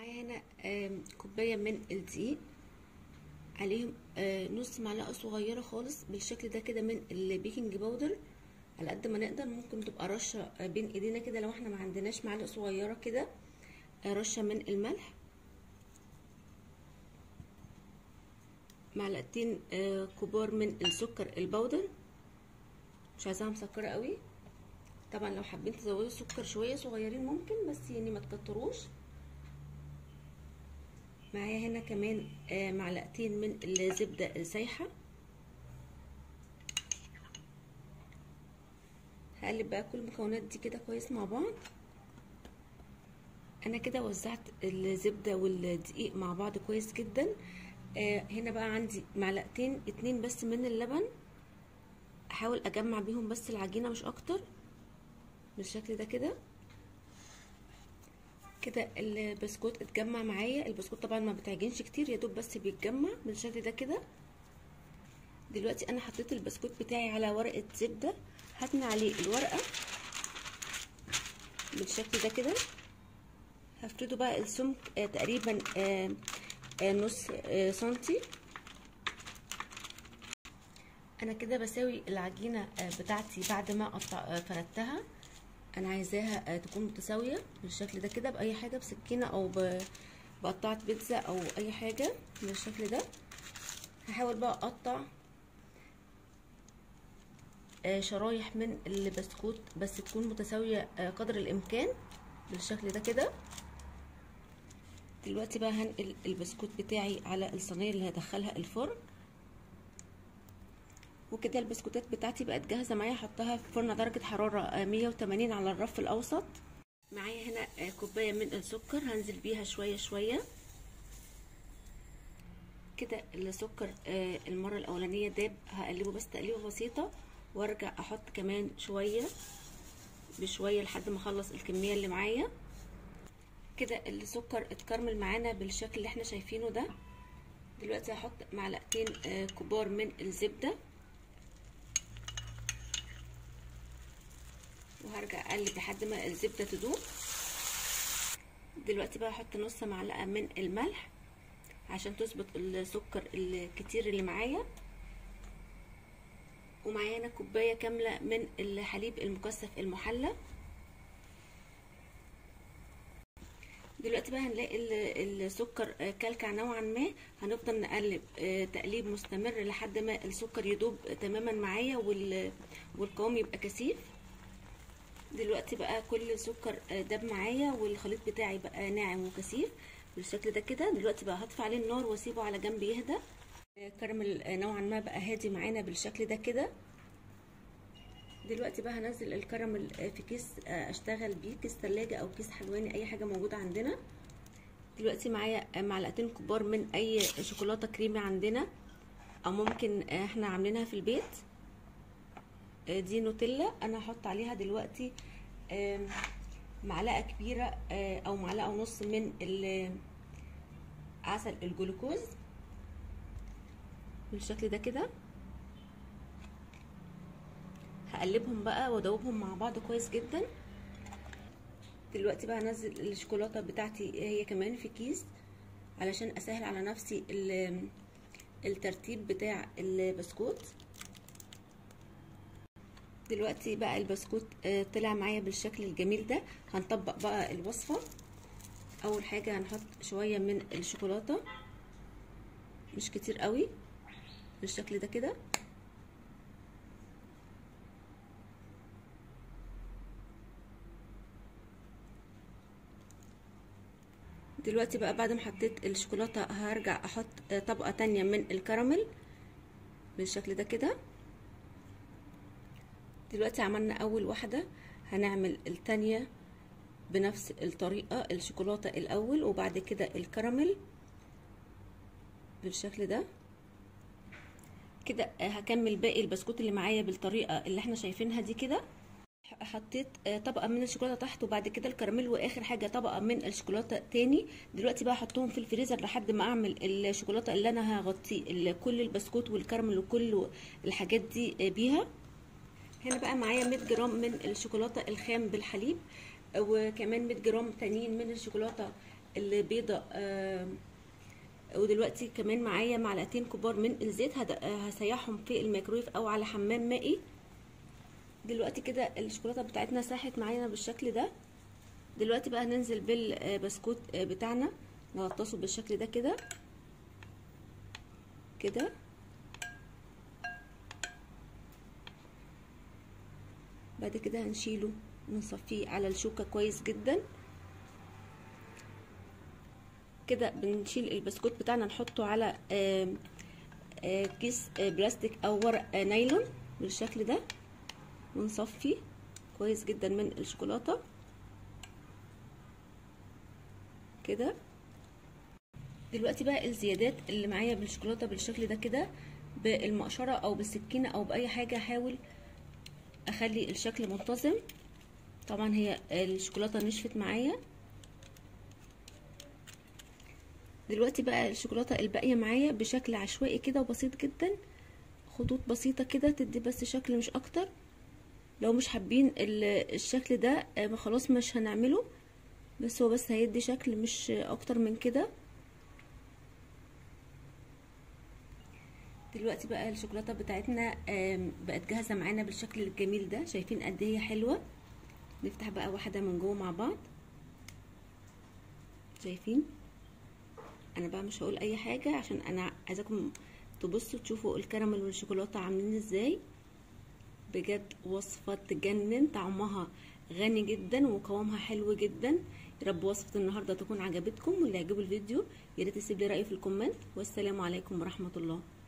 معايا هنا آم، كوبايه من الدقيق عليهم آه، نص معلقه صغيره خالص بالشكل ده كده من البيكنج باودر على قد ما نقدر ممكن تبقى رشه آه، بين ايدينا كده لو احنا ما عندناش معلقه صغيره كده آه، رشه من الملح معلقتين آه، كبار من السكر البودر مش عايزاها مسكره قوي طبعا لو حابين تزودوا السكر شويه صغيرين ممكن بس يعني ما تكتروش معايا هنا كمان آه معلقتين من الزبده السايحه هقلب بقى كل المكونات دي كده كويس مع بعض انا كده وزعت الزبده والدقيق مع بعض كويس جدا آه هنا بقى عندي معلقتين اتنين بس من اللبن احاول اجمع بيهم بس العجينه مش اكتر بالشكل ده كده كده البسكوت اتجمع معايا البسكوت طبعا ما بتعجنش كتير يا دوب بس بيتجمع بالشكل ده كده دلوقتي انا حطيت البسكوت بتاعي على ورقه زبده هتني عليه الورقه بالشكل ده كده هفرده بقى السمك آه تقريبا آه آه نص آه سنتي انا كده بساوي العجينه آه بتاعتي بعد ما قطع آه فردتها انا عايزاها تكون متساويه بالشكل ده كده باي حاجه بسكينه او بقطعه بيتزا او اي حاجه بالشكل ده هحاول بقى اقطع شرايح من البسكوت بس تكون متساويه قدر الامكان بالشكل ده كده دلوقتي بقى هنقل البسكوت بتاعي على الصينيه اللي هدخلها الفرن وكده البسكوتات بتاعتي بقت جاهزه معايا احطها في فرن درجه حراره 180 على الرف الاوسط معايا هنا كوبايه من السكر هنزل بيها شويه شويه كده السكر المره الاولانيه داب هقلبه بس تقليبه بسيطه وارجع احط كمان شويه بشويه لحد ما اخلص الكميه اللي معايا كده السكر اتكرمل معانا بالشكل اللي احنا شايفينه ده دلوقتي هحط معلقتين كبار من الزبده وهرجع اقلب لحد ما الزبده تدوب دلوقتي بقى احط نص معلقه من الملح عشان تظبط السكر الكتير اللي معايا ومعايا هنا كوبايه كامله من الحليب المكثف المحلى دلوقتي بقى هنلاقي السكر كلكع نوعا ما هنفضل نقلب تقليب مستمر لحد ما السكر يدوب تماما معايا والقوام يبقى كثيف دلوقتي بقى كل السكر داب معايا والخليط بتاعي بقى ناعم وكثيف بالشكل ده كده دلوقتي بقى هطفي عليه النار واسيبه على جنب يهدى كراميل نوعا ما بقى هادي معانا بالشكل ده كده دلوقتي بقى هنزل الكراميل في كيس اشتغل بيه كيس ثلاجه او كيس حلواني اي حاجه موجوده عندنا دلوقتي معايا معلقتين كبار من اي شوكولاته كريمي عندنا او ممكن احنا عاملينها في البيت دي نوتيلا انا هحط عليها دلوقتي معلقه كبيره او معلقه ونص من عسل الجلوكوز بالشكل ده كده هقلبهم بقى وادوبهم مع بعض كويس جدا دلوقتي بقى هنزل الشوكولاته بتاعتي هي كمان في كيس علشان اسهل على نفسي الترتيب بتاع البسكوت دلوقتي بقى البسكوت طلع معايا بالشكل الجميل ده هنطبق بقى الوصفة اول حاجة هنحط شوية من الشوكولاتة مش كتير قوي بالشكل ده كده دلوقتي بقى بعد ما حطيت الشوكولاتة هرجع احط طبقة تانية من الكراميل بالشكل ده كده دلوقتي عملنا اول واحده هنعمل التانية بنفس الطريقه الشوكولاته الاول وبعد كده الكراميل بالشكل ده كده هكمل باقي البسكوت اللي معايا بالطريقه اللي احنا شايفينها دي كده حطيت طبقه من الشوكولاته تحت وبعد كده الكراميل واخر حاجه طبقه من الشوكولاته تاني دلوقتي بقى احطهم في الفريزر لحد ما اعمل الشوكولاته اللي انا هغطي كل البسكوت والكراميل وكل الحاجات دي بيها هنا بقى معايا 100 جرام من الشوكولاته الخام بالحليب وكمان 100 جرام تانيين من الشوكولاته البيضه آه ودلوقتي كمان معايا معلقتين كبار من الزيت هسيحهم في الميكرويف او على حمام مائي دلوقتي كده الشوكولاته بتاعتنا ساحت معانا بالشكل ده دلوقتي بقى هننزل بالبسكوت بتاعنا نغطسه بالشكل ده كده كده بعد كده هنشيله ونصفيه على الشوكة كويس جدا كده بنشيل البسكوت بتاعنا نحطه على آآ آآ كيس بلاستيك او ورق نايلون بالشكل ده ونصفي كويس جدا من الشوكولاتة كده دلوقتي بقى الزيادات اللي معايا بالشوكولاته بالشكل ده كده بالمقشره او بالسكينه او باي حاجه احاول اخلي الشكل منتظم طبعا هي الشوكولاته نشفت معايا دلوقتي بقى الشوكولاته الباقيه معايا بشكل عشوائي كده وبسيط جدا خطوط بسيطه كده تدي بس شكل مش اكتر لو مش حابين الشكل ده خلاص مش هنعمله بس هو بس هيدي شكل مش اكتر من كده دلوقتي بقى الشوكولاته بتاعتنا بقت جاهزه معانا بالشكل الجميل ده شايفين قد ايه حلوه نفتح بقى واحده من جوه مع بعض شايفين انا بقى مش هقول اي حاجه عشان انا عايزاكم تبصوا تشوفوا الكراميل والشوكولاته عاملين ازاي بجد وصفه تجنن طعمها غني جدا وقوامها حلو جدا يا رب وصفه النهارده تكون عجبتكم واللي يعجبه الفيديو يا ريت تسيب لي راي في الكومنت والسلام عليكم ورحمه الله